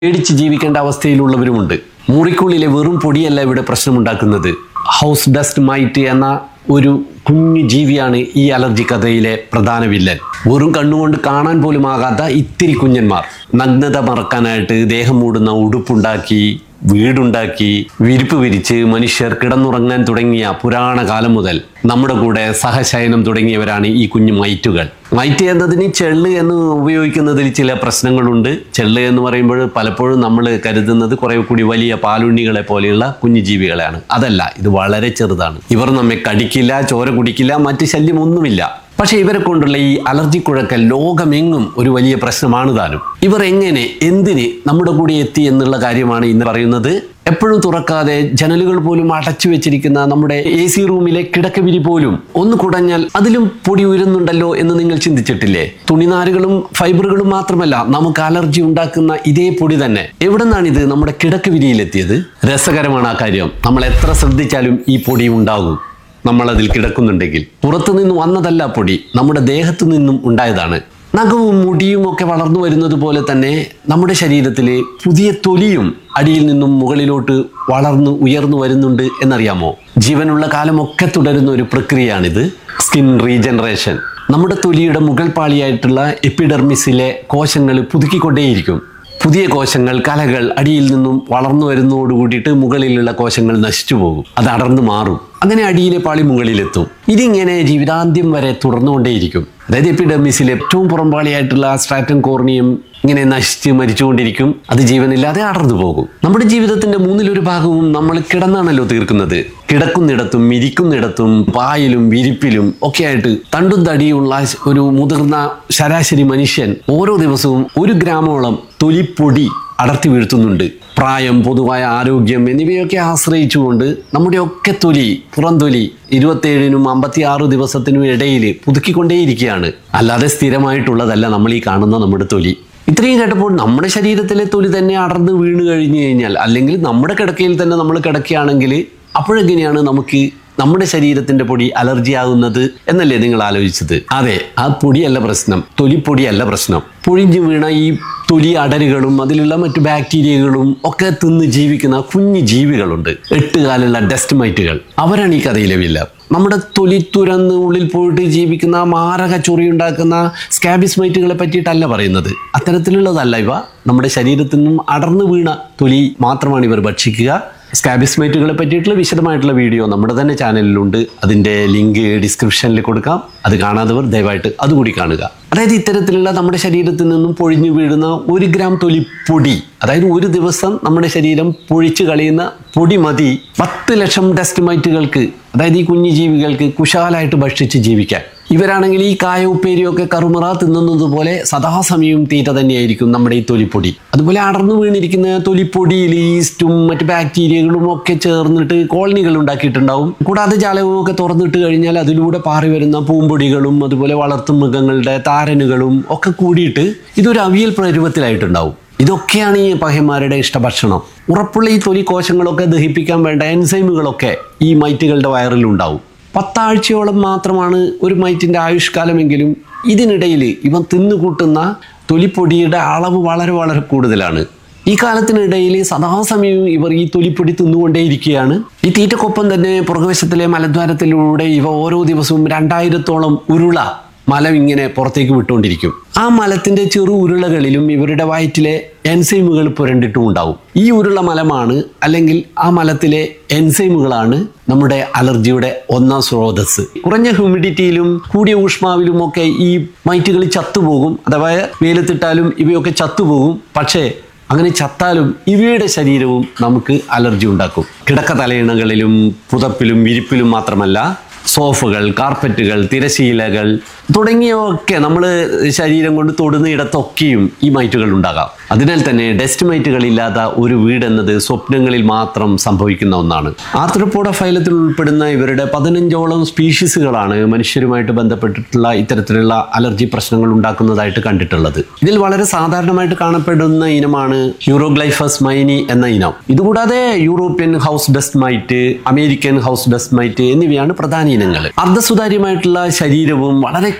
പേടിച്ച് ജീവിക്കേണ്ട അവസ്ഥയിലുള്ളവരുമുണ്ട് മുറിക്കുള്ളിലെ വെറും പൊടിയല്ല ഇവിടെ പ്രശ്നമുണ്ടാക്കുന്നത് ഹൗസ് ഡസ്റ്റ് മൈറ്റ് എന്ന ഒരു കുഞ്ഞു ജീവിയാണ് ഈ അലർജി കഥയിലെ പ്രധാന വില്ലൻ വെറും കണ്ണുകൊണ്ട് കാണാൻ പോലും ആകാത്ത ഇത്തിരി കുഞ്ഞന്മാർ നഗ്നത മറക്കാനായിട്ട് ദേഹം മൂടുന്ന ഉടുപ്പുണ്ടാക്കി വീടുണ്ടാക്കി വിരിപ്പ് വിരിച്ച് മനുഷ്യർ കിടന്നുറങ്ങാൻ തുടങ്ങിയ പുരാണ കാലം മുതൽ നമ്മുടെ കൂടെ സഹശയനം തുടങ്ങിയവരാണ് ഈ കുഞ്ഞു മൈറ്റുകൾ മൈറ്റ് എന്നതിന് ചെള്ള് എന്ന് ഉപയോഗിക്കുന്നതിൽ ചില പ്രശ്നങ്ങളുണ്ട് ചെള്ള് എന്ന് പറയുമ്പോൾ പലപ്പോഴും നമ്മൾ കരുതുന്നത് കുറെ കൂടി വലിയ പാലുണ്ണികളെ പോലെയുള്ള കുഞ്ഞു ജീവികളെയാണ് അതല്ല ഇത് വളരെ ചെറുതാണ് ഇവർ നമ്മെ കടിക്കില്ല ചോര കുടിക്കില്ല മറ്റ് ശല്യമൊന്നുമില്ല പക്ഷെ ഇവരെ കൊണ്ടുള്ള ഈ അലർജി കുഴക്കൽ ലോകമെങ്ങും ഒരു വലിയ പ്രശ്നമാണ് താനും ഇവർ എങ്ങനെ എന്തിന് നമ്മുടെ കൂടെ എത്തി എന്നുള്ള കാര്യമാണ് ഇന്ന് പറയുന്നത് എപ്പോഴും തുറക്കാതെ ജനലുകൾ പോലും അടച്ചു വെച്ചിരിക്കുന്ന നമ്മുടെ എ സി റൂമിലെ കിടക്കവിരി പോലും ഒന്ന് കുടഞ്ഞാൽ അതിലും പൊടി ഉയരുന്നുണ്ടല്ലോ എന്ന് നിങ്ങൾ ചിന്തിച്ചിട്ടില്ലേ തുണിനാരുകളും ഫൈബറുകളും മാത്രമല്ല നമുക്ക് അലർജി ഉണ്ടാക്കുന്ന ഇതേ പൊടി തന്നെ എവിടെ നിന്നാണിത് നമ്മുടെ കിടക്കവിരിയിലെത്തിയത് രസകരമാണ് ആ കാര്യം നമ്മൾ എത്ര ശ്രദ്ധിച്ചാലും ഈ പൊടി ഉണ്ടാകും നമ്മൾ അതിൽ കിടക്കുന്നുണ്ടെങ്കിൽ പുറത്തു നിന്ന് വന്നതല്ല പൊടി നമ്മുടെ ദേഹത്തു നിന്നും ഉണ്ടായതാണ് നഖവും മുടിയും ഒക്കെ വളർന്നു വരുന്നത് പോലെ തന്നെ നമ്മുടെ ശരീരത്തിൽ പുതിയ തൊലിയും അടിയിൽ നിന്നും മുകളിലോട്ട് വളർന്നു ഉയർന്നു വരുന്നുണ്ട് എന്നറിയാമോ ജീവനുള്ള കാലമൊക്കെ തുടരുന്ന ഒരു പ്രക്രിയയാണിത് സ്കിൻ റീജനറേഷൻ നമ്മുടെ തൊലിയുടെ മുകൾ പാളിയായിട്ടുള്ള എപ്പിഡെർമിസിലെ കോശങ്ങൾ പുതുക്കിക്കൊണ്ടേയിരിക്കും പുതിയ കോശങ്ങൾ കലകൾ അടിയിൽ നിന്നും വളർന്നു വരുന്നതോട് കൂടിയിട്ട് മുകളിലുള്ള കോശങ്ങൾ നശിച്ചു പോകും അത് അടർന്നു മാറും അങ്ങനെ അടിയിലെ പാളി മുകളിലെത്തും ഇതിങ്ങനെ ജീവിതാന്ത്യം വരെ തുടർന്നുകൊണ്ടേയിരിക്കും അതായത് എപ്പിഡെർമിസിലെ ഏറ്റവും പുറംപാളിയായിട്ടുള്ള സ്ട്രാറ്റം കോർണിയം ഇങ്ങനെ നശിച്ച് മരിച്ചുകൊണ്ടിരിക്കും അത് ജീവനില്ലാതെ അടർന്നു പോകും നമ്മുടെ ജീവിതത്തിന്റെ മൂന്നിലൊരു ഭാഗവും നമ്മൾ കിടന്നാണല്ലോ തീർക്കുന്നത് കിടക്കുന്നിടത്തും ഇരിക്കുന്നിടത്തും പായിലും വിരിപ്പിലും ഒക്കെ ആയിട്ട് തണ്ടും തടിയുള്ള ഒരു മുതിർന്ന ശരാശരി മനുഷ്യൻ ഓരോ ദിവസവും ഒരു ഗ്രാമോളം തൊലിപ്പൊടി അടർത്തി വീഴ്ത്തുന്നുണ്ട് പ്രായം പൊതുവായ ആരോഗ്യം എന്നിവയൊക്കെ ആശ്രയിച്ചുകൊണ്ട് നമ്മുടെയൊക്കെ തൊലി പുറംതൊലി ഇരുപത്തേഴിനും അമ്പത്തി ആറ് ദിവസത്തിനും ഇടയിൽ പുതുക്കിക്കൊണ്ടേയിരിക്കുകയാണ് അല്ലാതെ സ്ഥിരമായിട്ടുള്ളതല്ല നമ്മൾ ഈ കാണുന്ന നമ്മുടെ തൊലി ഇത്രയും കേട്ടപ്പോൾ നമ്മുടെ ശരീരത്തിലെ തൊലി തന്നെ അടർന്ന് വീണ് കഴിഞ്ഞു കഴിഞ്ഞാൽ അല്ലെങ്കിൽ നമ്മുടെ കിടക്കയിൽ തന്നെ നമ്മൾ കിടക്കുകയാണെങ്കിൽ അപ്പോഴെങ്ങനെയാണ് നമുക്ക് നമ്മുടെ ശരീരത്തിന്റെ പൊടി അലർജി ആകുന്നത് എന്നല്ലേ നിങ്ങൾ ആലോചിച്ചത് അതെ ആ പൊടിയല്ല പ്രശ്നം തൊലിപ്പൊടിയല്ല പ്രശ്നം പൊഴിഞ്ഞു വീണ ഈ തൊലി അടരുകളും അതിലുള്ള മറ്റു ബാക്ടീരിയകളും ഒക്കെ തിന്ന് ജീവിക്കുന്ന കുഞ്ഞു ജീവികളുണ്ട് എട്ടുകാലുള്ള ഡസ്റ്റ് മൈറ്റുകൾ അവരാണ് ഈ കഥയിലെ വില്ലർ നമ്മുടെ തൊലി തുരന്ന് ഉള്ളിൽ പോയിട്ട് ജീവിക്കുന്ന മാരക ചൊറി ഉണ്ടാക്കുന്ന സ്കാബിസ് മൈറ്റുകളെ പറ്റിയിട്ടല്ല പറയുന്നത് അത്തരത്തിലുള്ളതല്ല ഇവ നമ്മുടെ ശരീരത്തിൽ നിന്നും അടർന്നു വീണ തൊലി മാത്രമാണ് ഇവർ ഭക്ഷിക്കുക സ്കാബിസ്മൈറ്റുകളെ പറ്റിയിട്ടുള്ള വിശദമായിട്ടുള്ള വീഡിയോ നമ്മുടെ തന്നെ ചാനലിലുണ്ട് അതിൻ്റെ ലിങ്ക് ഡിസ്ക്രിപ്ഷനിൽ കൊടുക്കാം അത് കാണാത്തവർ ദയവായിട്ട് അതുകൂടി കാണുക അതായത് ഇത്തരത്തിലുള്ള നമ്മുടെ ശരീരത്തിൽ നിന്നും പൊഴിഞ്ഞു വീഴുന്ന ഒരു ഗ്രാം തൊലിപ്പൊടി അതായത് ഒരു ദിവസം നമ്മുടെ ശരീരം പൊഴിച്ചു കളയുന്ന പൊടി മതി പത്ത് ലക്ഷം ഡസ്റ്റ് മൈറ്റുകൾക്ക് അതായത് ഈ കുഞ്ഞു ജീവികൾക്ക് കുശാലായിട്ട് ഭക്ഷിച്ച് ജീവിക്കാൻ ഇവരാണെങ്കിൽ ഈ കായ ഉപ്പേരിയൊക്കെ കറുമുറ തിന്നുന്നത് പോലെ സദാസമയവും തീറ്റ തന്നെയായിരിക്കും നമ്മുടെ ഈ തൊലിപ്പൊടി അതുപോലെ അടർന്നു വീണിരിക്കുന്ന തൊലിപ്പൊടിയിൽ ഈസ്റ്റും മറ്റ് ബാക്ടീരിയകളും ഒക്കെ ചേർന്നിട്ട് കോളനികൾ ഉണ്ടാക്കിയിട്ടുണ്ടാവും കൂടാതെ ജാലകവും ഒക്കെ തുറന്നിട്ട് കഴിഞ്ഞാൽ അതിലൂടെ പാറി വരുന്ന പൂമ്പൊടികളും അതുപോലെ വളർത്തു മൃഗങ്ങളുടെ താരനുകളും ഒക്കെ കൂടിയിട്ട് ഇതൊരു അവിയൽ പരുവത്തിലായിട്ടുണ്ടാവും ഇതൊക്കെയാണ് ഈ പഹയന്മാരുടെ ഇഷ്ടഭക്ഷണം ഉറപ്പുള്ള ഈ തൊലി കോശങ്ങളൊക്കെ ദഹിപ്പിക്കാൻ വേണ്ട എൻസൈമുകളൊക്കെ ഈ മൈറ്റുകളുടെ വയറിലുണ്ടാവും പത്താഴ്ചയോളം മാത്രമാണ് ഒരു മൈറ്റിൻ്റെ ആയുഷ്കാലമെങ്കിലും ഇതിനിടയിൽ ഇവൻ തിന്നുകൂട്ടുന്ന തൊലിപ്പൊടിയുടെ അളവ് വളരെ വളരെ കൂടുതലാണ് ഈ കാലത്തിനിടയിൽ സദാസമയവും ഇവർ ഈ തൊലിപ്പൊടി തിന്നുകൊണ്ടേയിരിക്കുകയാണ് ഈ തീറ്റക്കൊപ്പം തന്നെ പുറകുവശത്തിലെ മലദ്വാരത്തിലൂടെ ഇവ ഓരോ ദിവസവും രണ്ടായിരത്തോളം ഉരുള മലം ഇങ്ങനെ പുറത്തേക്ക് വിട്ടുകൊണ്ടിരിക്കും ആ മലത്തിന്റെ ചെറു ഉരുളകളിലും ഇവരുടെ വയറ്റിലെ എൻസൈമുകൾ പുരണ്ടിട്ടും ഉണ്ടാവും ഈ ഉരുള മലമാണ് അല്ലെങ്കിൽ ആ മലത്തിലെ എൻസൈമുകളാണ് നമ്മുടെ അലർജിയുടെ ഒന്നാം സ്രോതസ് കുറഞ്ഞ ഹ്യൂമിഡിറ്റിയിലും കൂടിയ ഊഷ്മാവിലും ഒക്കെ ഈ മൈറ്റുകൾ ചത്തുപോകും അഥവാ വെയിലത്തിട്ടാലും ഇവയൊക്കെ ചത്തുപോകും പക്ഷേ അങ്ങനെ ചത്താലും ഇവയുടെ ശരീരവും നമുക്ക് അലർജി ഉണ്ടാക്കും കിടക്ക തലയിണകളിലും പുതപ്പിലും വിരിപ്പിലും മാത്രമല്ല സോഫകൾ കാർപ്പറ്റുകൾ തിരശീലകൾ തുടങ്ങിയവയൊക്കെ നമ്മൾ ശരീരം കൊണ്ട് തൊടുന്ന ഇടത്തൊക്കെയും ഈ മൈറ്റുകൾ ഉണ്ടാകാം അതിനാൽ തന്നെ ഡസ്റ്റ് മൈറ്റുകൾ ഇല്ലാത്ത ഒരു വീട് എന്നത് സ്വപ്നങ്ങളിൽ മാത്രം സംഭവിക്കുന്ന ഒന്നാണ് ആർത്രപ്പോഡ ഫൈലത്തിൽ ഉൾപ്പെടുന്ന ഇവരുടെ പതിനഞ്ചോളം സ്പീഷീസുകളാണ് മനുഷ്യരുമായിട്ട് ബന്ധപ്പെട്ടിട്ടുള്ള ഇത്തരത്തിലുള്ള അലർജി പ്രശ്നങ്ങൾ ഉണ്ടാക്കുന്നതായിട്ട് കണ്ടിട്ടുള്ളത് ഇതിൽ വളരെ സാധാരണമായിട്ട് കാണപ്പെടുന്ന ഇനമാണ് യൂറോഗ്ലൈഫസ് മൈനി എന്ന ഇനം ഇതുകൂടാതെ European house dust mite American house dust mite എന്നിവയാണ് പ്രധാന ഇനങ്ങൾ അർദ്ധസുതാര്യമായിട്ടുള്ള ശരീരവും വളരെ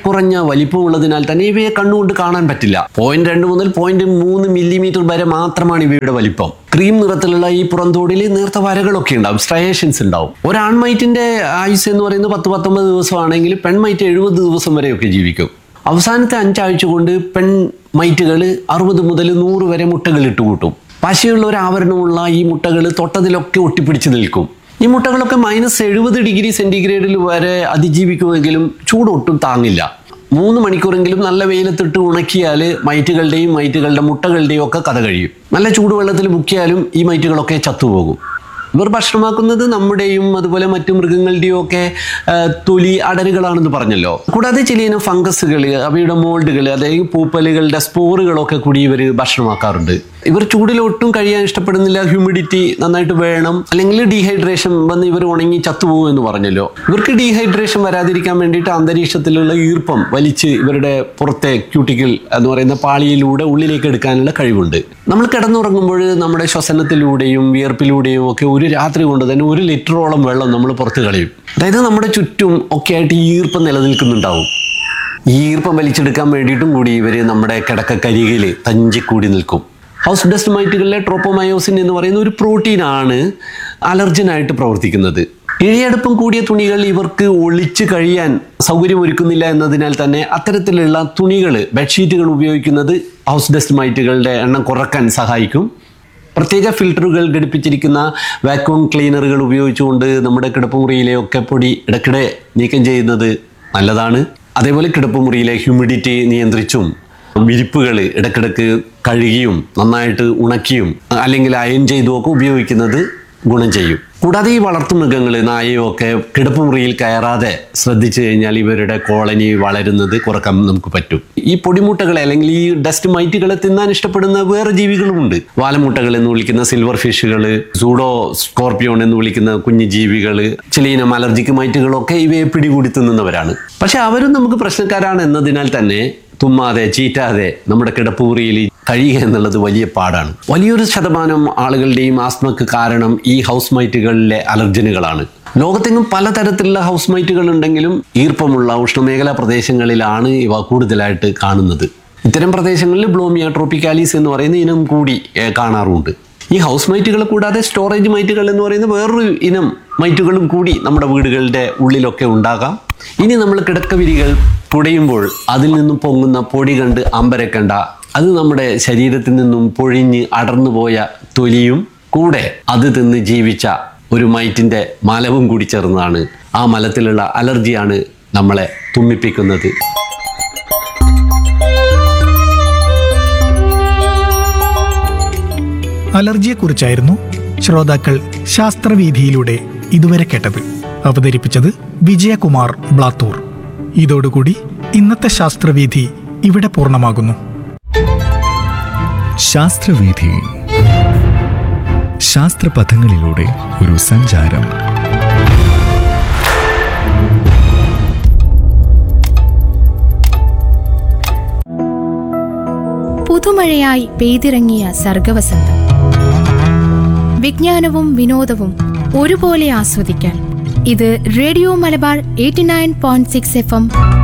കുറഞ്ഞ വലിപ്പമുള്ളതിനാൽ തന്നെ ഇവയെ കണ്ണുകൊണ്ട് കാണാൻ പറ്റില്ല പോയിന്റ് രണ്ട് മുതൽ പോയിന്റ് മൂന്ന് മില്ലിമീറ്റർ വരെ മാത്രമാണ് ഇവയുടെ വലിപ്പം ക്രീം നിറത്തിലുള്ള ഈ പുറന്തോടിൽ നേർത്ത വരകളൊക്കെ ഉണ്ടാവും സ്ട്രയേഷൻസ് ഉണ്ടാവും ഒരു ആൺമൈറ്റിന്റെ ആയുസ് എന്ന് പറയുന്നത് പത്ത് പത്തൊമ്പത് ദിവസമാണെങ്കിൽ പെൺമൈറ്റ് എഴുപത് ദിവസം വരെയൊക്കെ ജീവിക്കും അവസാനത്തെ അഞ്ചാഴ്ച കൊണ്ട് പെൺ മൈറ്റുകൾ അറുപത് മുതൽ നൂറ് വരെ മുട്ടകൾ ഇട്ടുകൂട്ടും പശയുള്ള ഒരു ആവരണമുള്ള ഈ മുട്ടകൾ തൊട്ടതിലൊക്കെ ഒട്ടിപ്പിടിച്ച് നിൽക്കും ഈ മുട്ടകളൊക്കെ മൈനസ് എഴുപത് ഡിഗ്രി സെൻറ്റിഗ്രേഡിൽ വരെ അതിജീവിക്കുമെങ്കിലും ചൂടൊട്ടും താങ്ങില്ല മൂന്ന് മണിക്കൂറെങ്കിലും നല്ല വെയിലത്തിട്ട് ഉണക്കിയാൽ മൈറ്റുകളുടെയും മൈറ്റുകളുടെ മുട്ടകളുടെയും ഒക്കെ കഥ കഴിയും നല്ല ചൂടുവെള്ളത്തിൽ മുക്കിയാലും ഈ മൈറ്റുകളൊക്കെ ചത്തുപോകും ഇവർ ഭക്ഷണമാക്കുന്നത് നമ്മുടെയും അതുപോലെ മറ്റു മൃഗങ്ങളുടെയും ഒക്കെ ആ, തൊലി അടരുകളാണെന്ന് പറഞ്ഞല്ലോ കൂടാതെ ചില ഇനം ഫംഗസുകൾ അവയുടെ മോൾഡുകൾ അതായത് പൂപ്പലുകളുടെ സ്പോറുകളൊക്കെ കൂടി ഇവർ ഭക്ഷണമാക്കാറുണ്ട് ഇവർ ചൂടിൽ ഒട്ടും കഴിയാൻ ഇഷ്ടപ്പെടുന്നില്ല ഹ്യൂമിഡിറ്റി നന്നായിട്ട് വേണം അല്ലെങ്കിൽ ഡീഹൈഡ്രേഷൻ വന്ന് ഇവർ ഉണങ്ങി ചത്തുപോകും എന്ന് പറഞ്ഞല്ലോ ഇവർക്ക് ഡീഹൈഡ്രേഷൻ വരാതിരിക്കാൻ വേണ്ടിയിട്ട് അന്തരീക്ഷത്തിലുള്ള ഈർപ്പം വലിച്ച് ഇവരുടെ പുറത്തെ ക്യൂട്ടിക്കിൾ എന്ന് പറയുന്ന പാളിയിലൂടെ ഉള്ളിലേക്ക് എടുക്കാനുള്ള കഴിവുണ്ട് നമ്മൾ കിടന്നുറങ്ങുമ്പോൾ നമ്മുടെ ശ്വസനത്തിലൂടെയും വിയർപ്പിലൂടെയും ഒക്കെ ഒരു രാത്രി കൊണ്ട് തന്നെ ഒരു ലിറ്ററോളം വെള്ളം നമ്മൾ പുറത്ത് കളയും അതായത് നമ്മുടെ ചുറ്റും ഒക്കെ ആയിട്ട് ഈ ഈർപ്പം നിലനിൽക്കുന്നുണ്ടാവും ഈ ഈർപ്പം വലിച്ചെടുക്കാൻ വേണ്ടിയിട്ടും കൂടി ഇവർ നമ്മുടെ കിടക്കക്കരികിൽ തഞ്ചിക്കൂടി നിൽക്കും ഹൗസ് ഡസ്റ്റ് മൈറ്റുകളിലെ ട്രോപ്പോമയോസിൻ എന്ന് പറയുന്ന ഒരു പ്രോട്ടീനാണ് അലർജനായിട്ട് പ്രവർത്തിക്കുന്നത് ഇഴയടുപ്പം കൂടിയ തുണികൾ ഇവർക്ക് ഒളിച്ച് കഴിയാൻ സൗകര്യമൊരുക്കുന്നില്ല എന്നതിനാൽ തന്നെ അത്തരത്തിലുള്ള തുണികൾ ബെഡ്ഷീറ്റുകൾ ഉപയോഗിക്കുന്നത് ഹൗസ് ഡസ്റ്റ് മൈറ്റുകളുടെ എണ്ണം കുറക്കാൻ സഹായിക്കും പ്രത്യേക ഫിൽറ്ററുകൾ ഘടിപ്പിച്ചിരിക്കുന്ന വാക്യൂം ക്ലീനറുകൾ ഉപയോഗിച്ചുകൊണ്ട് നമ്മുടെ കിടപ്പുമുറിയിലെ ഒക്കെ പൊടി ഇടയ്ക്കിടെ നീക്കം ചെയ്യുന്നത് നല്ലതാണ് അതേപോലെ കിടപ്പുമുറിയിലെ ഹ്യൂമിഡിറ്റി നിയന്ത്രിച്ചും വിരിപ്പുകൾ ഇടയ്ക്കിടയ്ക്ക് കഴുകിയും നന്നായിട്ട് ഉണക്കിയും അല്ലെങ്കിൽ അയൺ ചെയ്തും ഒക്കെ ഉപയോഗിക്കുന്നത് ഗുണം ചെയ്യും കൂടാതെ ഈ വളർത്തുമൃഗങ്ങൾ നായയോ ഒക്കെ കിടപ്പുമുറിയിൽ കയറാതെ ശ്രദ്ധിച്ചു കഴിഞ്ഞാൽ ഇവരുടെ കോളനി വളരുന്നത് കുറക്കാൻ നമുക്ക് പറ്റും ഈ പൊടിമുട്ടകളെ അല്ലെങ്കിൽ ഈ ഡസ്റ്റ് മൈറ്റുകളെ തിന്നാൻ ഇഷ്ടപ്പെടുന്ന വേറെ ജീവികളുമുണ്ട് വാലമുട്ടകൾ എന്ന് വിളിക്കുന്ന സിൽവർ ഫിഷുകൾ സൂഡോ സ്കോർപ്പിയോൺ എന്ന് വിളിക്കുന്ന കുഞ്ഞു ജീവികൾ ചില ഇനം അലർജിക് മൈറ്റുകളൊക്കെ ഇവയെ പിടികൂടി തിന്നുന്നവരാണ് പക്ഷെ അവരും നമുക്ക് പ്രശ്നക്കാരാണ് എന്നതിനാൽ തന്നെ തുമ്മാതെ ചീറ്റാതെ നമ്മുടെ കിടപ്പുമുറിയിൽ കഴിയുക എന്നുള്ളത് വലിയ പാടാണ് വലിയൊരു ശതമാനം ആളുകളുടെയും ആസ്മക്ക് കാരണം ഈ ഹൗസ് മൈറ്റുകളിലെ അലർജനുകളാണ് ലോകത്തെങ്ങും പലതരത്തിലുള്ള ഹൗസ് മൈറ്റുകൾ ഉണ്ടെങ്കിലും ഈർപ്പമുള്ള ഉഷ്ണമേഖലാ പ്രദേശങ്ങളിലാണ് ഇവ കൂടുതലായിട്ട് കാണുന്നത് ഇത്തരം പ്രദേശങ്ങളിൽ ബ്ലോമിയ ട്രോപ്പിക്കാലീസ് എന്ന് പറയുന്ന ഇനം കൂടി ഏഹ്, കാണാറുമുണ്ട് ഈ ഹൗസ് മൈറ്റുകൾ കൂടാതെ സ്റ്റോറേജ് മൈറ്റുകൾ എന്ന് പറയുന്ന വേറൊരു ഇനം മൈറ്റുകളും കൂടി നമ്മുടെ വീടുകളുടെ ഉള്ളിലൊക്കെ ഉണ്ടാകാം ഇനി നമ്മൾ കിടക്കവിരികൾ പുടയുമ്പോൾ അതിൽ നിന്നും പൊങ്ങുന്ന പൊടി കണ്ട് അമ്പരക്കണ്ട അത് നമ്മുടെ ശരീരത്തിൽ നിന്നും പൊഴിഞ്ഞ് അടർന്നു പോയ തൊലിയും കൂടെ അത് തിന്ന് ജീവിച്ച ഒരു മൈറ്റിൻ്റെ മലവും കൂടി ചേർന്നതാണ് ആ മലത്തിലുള്ള അലർജിയാണ് നമ്മളെ തുമ്മിപ്പിക്കുന്നത് അലർജിയെക്കുറിച്ചായിരുന്നു ശ്രോതാക്കൾ ശാസ്ത്രവീഥിയിലൂടെ ഇതുവരെ കേട്ടത് അവതരിപ്പിച്ചത് വിജയകുമാർ ബ്ലാത്തൂർ ഇതോടുകൂടി ഇന്നത്തെ ശാസ്ത്രവീഥി ഇവിടെ പൂർണ്ണമാകുന്നു ശാസ്ത്രവീഥി ശാസ്ത്രപഥങ്ങളിലൂടെ ഒരു സഞ്ചാരം പുതുമഴയായി പെയ്തിറങ്ങിയ സർഗവസന്തം വിജ്ഞാനവും വിനോദവും ഒരുപോലെ ആസ്വദിക്കാൻ ഇത് radio Malabar eighty nine point six F M